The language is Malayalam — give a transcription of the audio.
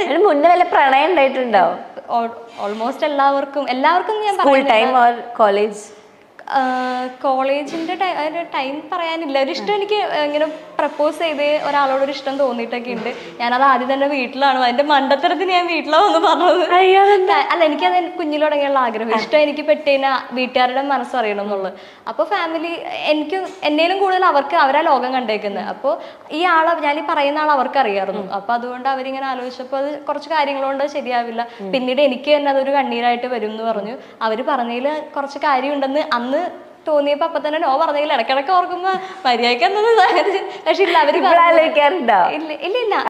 അതിന് മുന്നേ വല്ല പ്രണയം ഉണ്ടായിട്ടുണ്ടോ ഓൾമോസ്റ്റ് എല്ലാവർക്കും എല്ലാവർക്കും ഞാൻ സ്കൂൾ പറയുന്നില്ല. ടൈം ഓർ കോളേജ് കോളേജിന്റെ ടൈം പറയാനില്ല ഒരു ഇഷ്ടം എനിക്ക് ഇങ്ങനെ പ്രപ്പോസ് ചെയ്ത് ഒരാളോട് ഒരു ഇഷ്ടം തോന്നിയിട്ടൊക്കെ ഉണ്ട് ഞാനത് ആദ്യം തന്നെ വീട്ടിലാണ് അതിന്റെ മണ്ടത്തരത്തിന് ഞാൻ വീട്ടിലാവെന്ന് പറഞ്ഞത് അല്ല എനിക്കത് കുഞ്ഞിൽ തുടങ്ങിയുള്ള ആഗ്രഹം ഇഷ്ടം എനിക്ക് പെട്ടതിന് വീട്ടുകാരുടെ മനസ്സറിയണം എന്നുള്ളത് അപ്പോൾ ഫാമിലി എനിക്ക് എന്നേലും കൂടുതൽ അവർക്ക് അവരാ ലോകം കണ്ടേക്കുന്നത് അപ്പോൾ ഈ ആളെ ഞാൻ ഈ പറയുന്ന ആൾ അവർക്ക് അറിയാമായിരുന്നു അപ്പോൾ അതുകൊണ്ട് അവരിങ്ങനെ ആലോചിച്ചപ്പോൾ അത് കുറച്ച് കാര്യങ്ങളുകൊണ്ട് ശരിയാവില്ല പിന്നീട് എനിക്ക് തന്നെ അതൊരു കണ്ണീരായിട്ട് വരും എന്ന് പറഞ്ഞു അവർ പറഞ്ഞതിൽ കുറച്ച് കാര്യമുണ്ടെന്ന് അന്ന് തോന്നിയപ്പോൾ അപ്പം തന്നെ നോ പറഞ്ഞതിൽ ഇടയ്ക്കിടയ്ക്ക് ഓർക്കുമ്പോൾ മര്യാദയ്ക്ക് എന്നത് പക്ഷെ ഇല്ല അവർ ആലോചിക്കാറുണ്ടോ ഇല്ല ഇല്ല ഇല്ല